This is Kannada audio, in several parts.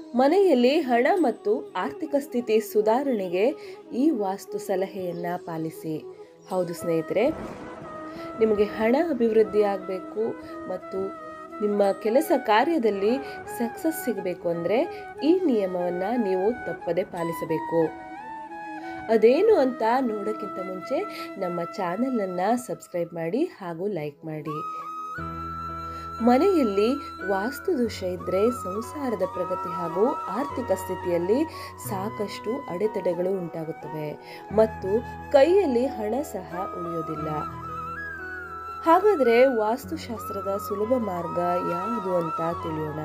ಮನೆಯಲ್ಲಿ ಹಣ ಮತ್ತು ಆರ್ಥಿಕ ಸ್ಥಿತಿ ಸುಧಾರಣೆಗೆ ಈ ವಾಸ್ತು ಸಲಹೆಯನ್ನು ಪಾಲಿಸಿ ಹೌದು ಸ್ನೇಹಿತರೆ ನಿಮಗೆ ಹಣ ಅಭಿವೃದ್ಧಿ ಆಗಬೇಕು ಮತ್ತು ನಿಮ್ಮ ಕೆಲಸ ಕಾರ್ಯದಲ್ಲಿ ಸಕ್ಸಸ್ ಸಿಗಬೇಕು ಅಂದರೆ ಈ ನಿಯಮವನ್ನು ನೀವು ತಪ್ಪದೆ ಪಾಲಿಸಬೇಕು ಅದೇನು ಅಂತ ನೋಡೋಕ್ಕಿಂತ ಮುಂಚೆ ನಮ್ಮ ಚಾನಲನ್ನು ಸಬ್ಸ್ಕ್ರೈಬ್ ಮಾಡಿ ಹಾಗೂ ಲೈಕ್ ಮಾಡಿ ಮನೆಯಲ್ಲಿ ವಾಸ್ತು ದೋಷ ಇದ್ದರೆ ಸಂಸಾರದ ಪ್ರಗತಿ ಹಾಗೂ ಆರ್ಥಿಕ ಸ್ಥಿತಿಯಲ್ಲಿ ಸಾಕಷ್ಟು ಅಡೆತಡೆಗಳು ಉಂಟಾಗುತ್ತವೆ ಮತ್ತು ಕೈಯಲ್ಲಿ ಹಣ ಸಹ ಉಳಿಯೋದಿಲ್ಲ ಹಾಗಾದರೆ ವಾಸ್ತುಶಾಸ್ತ್ರದ ಸುಲಭ ಮಾರ್ಗ ಯಾವುದು ಅಂತ ತಿಳಿಯೋಣ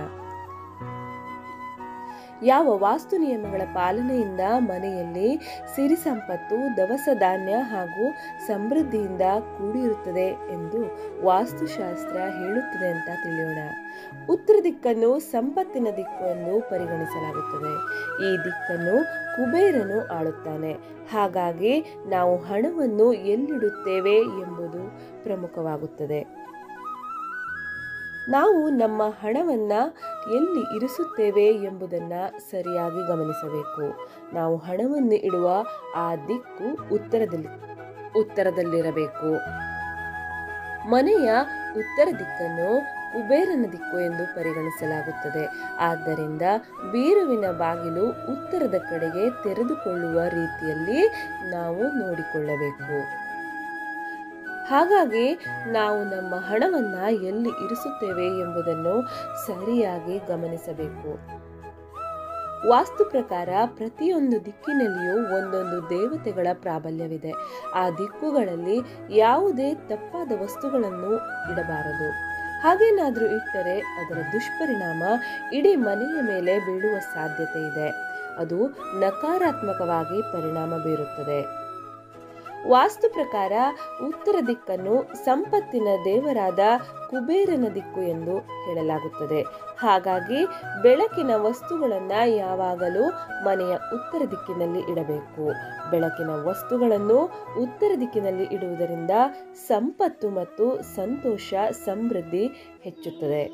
ಯಾವ ವಾಸ್ತು ನಿಯಮಗಳ ಪಾಲನೆಯಿಂದ ಮನೆಯಲ್ಲಿ ಸಿರಿ ಸಂಪತ್ತು ದವಸ ಧಾನ್ಯ ಹಾಗೂ ಸಮೃದ್ಧಿಯಿಂದ ಕೂಡಿರುತ್ತದೆ ಎಂದು ವಾಸ್ತುಶಾಸ್ತ್ರ ಹೇಳುತ್ತದೆ ಅಂತ ತಿಳಿಯೋಣ ಉತ್ತರ ದಿಕ್ಕನ್ನು ಸಂಪತ್ತಿನ ದಿಕ್ಕು ಎಂದು ಪರಿಗಣಿಸಲಾಗುತ್ತದೆ ಈ ದಿಕ್ಕನ್ನು ಕುಬೇರನು ಆಳುತ್ತಾನೆ ಹಾಗಾಗಿ ನಾವು ಹಣವನ್ನು ಎಲ್ಲಿಡುತ್ತೇವೆ ಎಂಬುದು ಪ್ರಮುಖವಾಗುತ್ತದೆ ನಾವು ನಮ್ಮ ಹಣವನ್ನು ಎಲ್ಲಿ ಇರಿಸುತ್ತೇವೆ ಎಂಬುದನ್ನು ಸರಿಯಾಗಿ ಗಮನಿಸಬೇಕು ನಾವು ಹಣವನ್ನು ಇಡುವ ಆ ದಿಕ್ಕು ಉತ್ತರದಲ್ಲಿ ಉತ್ತರದಲ್ಲಿರಬೇಕು ಮನೆಯ ಉತ್ತರ ದಿಕ್ಕನ್ನು ಕುಬೇರನ ದಿಕ್ಕು ಎಂದು ಪರಿಗಣಿಸಲಾಗುತ್ತದೆ ಆದ್ದರಿಂದ ಬೀರುವಿನ ಬಾಗಿಲು ಉತ್ತರದ ಕಡೆಗೆ ತೆರೆದುಕೊಳ್ಳುವ ರೀತಿಯಲ್ಲಿ ನಾವು ನೋಡಿಕೊಳ್ಳಬೇಕು ಹಾಗಾಗಿ ನಾವು ನಮ್ಮ ಹಣವನ್ನು ಎಲ್ಲಿ ಇರಿಸುತ್ತೇವೆ ಎಂಬುದನ್ನು ಸರಿಯಾಗಿ ಗಮನಿಸಬೇಕು ವಾಸ್ತು ಪ್ರಕಾರ ಪ್ರತಿಯೊಂದು ದಿಕ್ಕಿನಲ್ಲಿಯೂ ಒಂದೊಂದು ದೇವತೆಗಳ ಪ್ರಾಬಲ್ಯವಿದೆ ಆ ದಿಕ್ಕುಗಳಲ್ಲಿ ಯಾವುದೇ ತಪ್ಪಾದ ವಸ್ತುಗಳನ್ನು ಇಡಬಾರದು ಹಾಗೇನಾದರೂ ಇಟ್ಟರೆ ಅದರ ದುಷ್ಪರಿಣಾಮ ಇಡೀ ಮನೆಯ ಮೇಲೆ ಬೀಳುವ ಸಾಧ್ಯತೆ ಇದೆ ಅದು ನಕಾರಾತ್ಮಕವಾಗಿ ಪರಿಣಾಮ ಬೀರುತ್ತದೆ ವಾಸ್ತು ಪ್ರಕಾರ ಉತ್ತರ ದಿಕ್ಕನ್ನು ಸಂಪತ್ತಿನ ದೇವರಾದ ಕುಬೇರನ ದಿಕ್ಕು ಎಂದು ಹೇಳಲಾಗುತ್ತದೆ ಹಾಗಾಗಿ ಬೆಳಕಿನ ವಸ್ತುಗಳನ್ನು ಯಾವಾಗಲೂ ಮನೆಯ ಉತ್ತರ ದಿಕ್ಕಿನಲ್ಲಿ ಇಡಬೇಕು ಬೆಳಕಿನ ವಸ್ತುಗಳನ್ನು ಉತ್ತರ ದಿಕ್ಕಿನಲ್ಲಿ ಇಡುವುದರಿಂದ ಸಂಪತ್ತು ಮತ್ತು ಸಂತೋಷ ಸಮೃದ್ಧಿ ಹೆಚ್ಚುತ್ತದೆ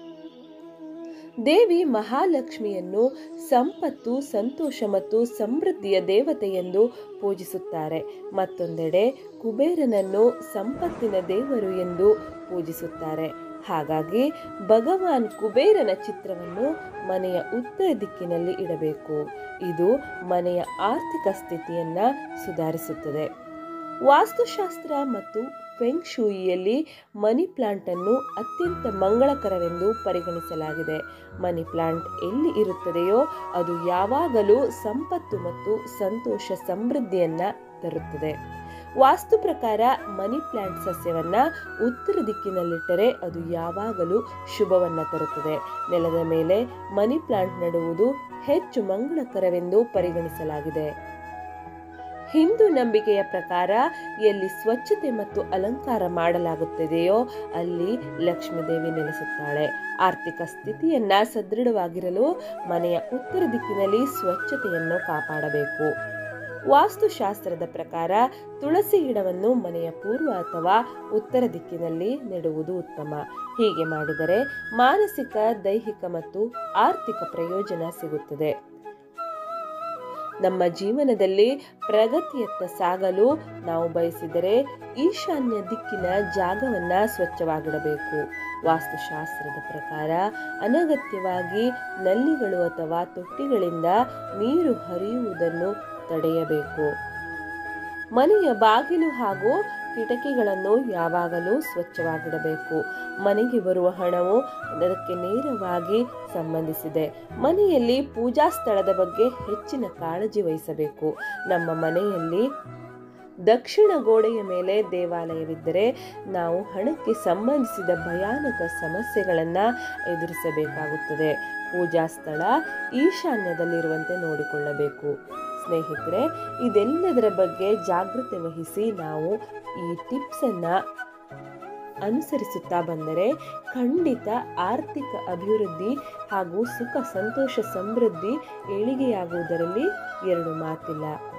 ದೇವಿ ಮಹಾಲಕ್ಷ್ಮಿಯನ್ನು ಸಂಪತ್ತು ಸಂತೋಷ ಮತ್ತು ಸಮೃದ್ಧಿಯ ದೇವತೆ ಎಂದು ಪೂಜಿಸುತ್ತಾರೆ ಮತ್ತೊಂದೆಡೆ ಕುಬೇರನನ್ನು ಸಂಪತ್ತಿನ ದೇವರು ಎಂದು ಪೂಜಿಸುತ್ತಾರೆ ಹಾಗಾಗಿ ಭಗವಾನ್ ಕುಬೇರನ ಚಿತ್ರವನ್ನು ಮನೆಯ ಉತ್ತರ ದಿಕ್ಕಿನಲ್ಲಿ ಇಡಬೇಕು ಇದು ಮನೆಯ ಆರ್ಥಿಕ ಸ್ಥಿತಿಯನ್ನು ಸುಧಾರಿಸುತ್ತದೆ ವಾಸ್ತುಶಾಸ್ತ್ರ ಮತ್ತು ಫೆಂಗ್ ಶೂಯಿಯಲ್ಲಿ ಮನಿ ಪ್ಲಾಂಟ್ ಅನ್ನು ಅತ್ಯಂತ ಮಂಗಳಕರವೆಂದು ಪರಿಗಣಿಸಲಾಗಿದೆ ಮನಿ ಪ್ಲಾಂಟ್ ಎಲ್ಲಿ ಇರುತ್ತದೆಯೋ ಅದು ಯಾವಾಗಲೂ ಸಂಪತ್ತು ಮತ್ತು ಸಂತೋಷ ಸಮೃದ್ಧಿಯನ್ನ ತರುತ್ತದೆ ವಾಸ್ತು ಪ್ರಕಾರ ಮನಿ ಪ್ಲಾಂಟ್ ಸಸ್ಯವನ್ನ ಉತ್ತರ ದಿಕ್ಕಿನಲ್ಲಿಟ್ಟರೆ ಅದು ಯಾವಾಗಲೂ ಶುಭವನ್ನ ತರುತ್ತದೆ ನೆಲದ ಮೇಲೆ ಮನಿ ಪ್ಲಾಂಟ್ ನೆಡುವುದು ಹೆಚ್ಚು ಮಂಗಳಕರವೆಂದು ಪರಿಗಣಿಸಲಾಗಿದೆ ಹಿಂದೂ ನಂಬಿಕೆಯ ಪ್ರಕಾರ ಎಲ್ಲಿ ಸ್ವಚ್ಛತೆ ಮತ್ತು ಅಲಂಕಾರ ಮಾಡಲಾಗುತ್ತದೆಯೋ ಅಲ್ಲಿ ಲಕ್ಷ್ಮೀದೇವಿ ನೆಲೆಸುತ್ತಾಳೆ ಆರ್ಥಿಕ ಸ್ಥಿತಿಯನ್ನ ಸದೃಢವಾಗಿರಲು ಮನೆಯ ಉತ್ತರ ದಿಕ್ಕಿನಲ್ಲಿ ಸ್ವಚ್ಛತೆಯನ್ನು ಕಾಪಾಡಬೇಕು ವಾಸ್ತುಶಾಸ್ತ್ರದ ಪ್ರಕಾರ ತುಳಸಿ ಗಿಡವನ್ನು ಮನೆಯ ಪೂರ್ವ ಅಥವಾ ಉತ್ತರ ದಿಕ್ಕಿನಲ್ಲಿ ನೆಡುವುದು ಉತ್ತಮ ಹೀಗೆ ಮಾಡಿದರೆ ಮಾನಸಿಕ ದೈಹಿಕ ಮತ್ತು ಆರ್ಥಿಕ ಪ್ರಯೋಜನ ಸಿಗುತ್ತದೆ ನಮ್ಮ ಜೀವನದಲ್ಲಿ ಪ್ರಗತಿಯತ್ತ ಸಾಗಲು ನಾವು ಬಯಸಿದರೆ ಈಶಾನ್ಯ ದಿಕ್ಕಿನ ಜಾಗವನ್ನ ಸ್ವಚ್ಛವಾಗಿಡಬೇಕು ವಾಸ್ತುಶಾಸ್ತ್ರದ ಪ್ರಕಾರ ಅನಗತ್ಯವಾಗಿ ನಲ್ಲಿಗಳು ಅಥವಾ ತೊಟ್ಟಿಗಳಿಂದ ನೀರು ಹರಿಯುವುದನ್ನು ತಡೆಯಬೇಕು ಮನೆಯ ಬಾಗಿಲು ಹಾಗೂ ಕಿಟಕಿಗಳನ್ನು ಯಾವಾಗಲೂ ಸ್ವಚ್ಛವಾಗಿಡಬೇಕು ಮನೆಗೆ ಬರುವ ಹಣವು ಅದಕ್ಕೆ ನೇರವಾಗಿ ಸಂಬಂಧಿಸಿದೆ ಮನೆಯಲ್ಲಿ ಪೂಜಾ ಸ್ಥಳದ ಬಗ್ಗೆ ಹೆಚ್ಚಿನ ಕಾಳಜಿ ವಹಿಸಬೇಕು ನಮ್ಮ ಮನೆಯಲ್ಲಿ ದಕ್ಷಿಣ ಗೋಡೆಯ ಮೇಲೆ ದೇವಾಲಯವಿದ್ದರೆ ನಾವು ಹಣಕ್ಕೆ ಸಂಬಂಧಿಸಿದ ಭಯಾನಕ ಸಮಸ್ಯೆಗಳನ್ನು ಎದುರಿಸಬೇಕಾಗುತ್ತದೆ ಪೂಜಾ ಸ್ಥಳ ಈಶಾನ್ಯದಲ್ಲಿರುವಂತೆ ನೋಡಿಕೊಳ್ಳಬೇಕು ಸ್ನೇಹಿತರೆ ಇದೆಲ್ಲದರ ಬಗ್ಗೆ ಜಾಗೃತೆ ವಹಿಸಿ ನಾವು ಈ ಟಿಪ್ಸನ್ನು ಅನುಸರಿಸುತ್ತಾ ಬಂದರೆ ಖಂಡಿತ ಆರ್ಥಿಕ ಅಭಿವೃದ್ಧಿ ಹಾಗೂ ಸುಖ ಸಂತೋಷ ಸಮೃದ್ಧಿ ಏಳಿಗೆಯಾಗುವುದರಲ್ಲಿ ಎರಡು ಮಾತಿಲ್ಲ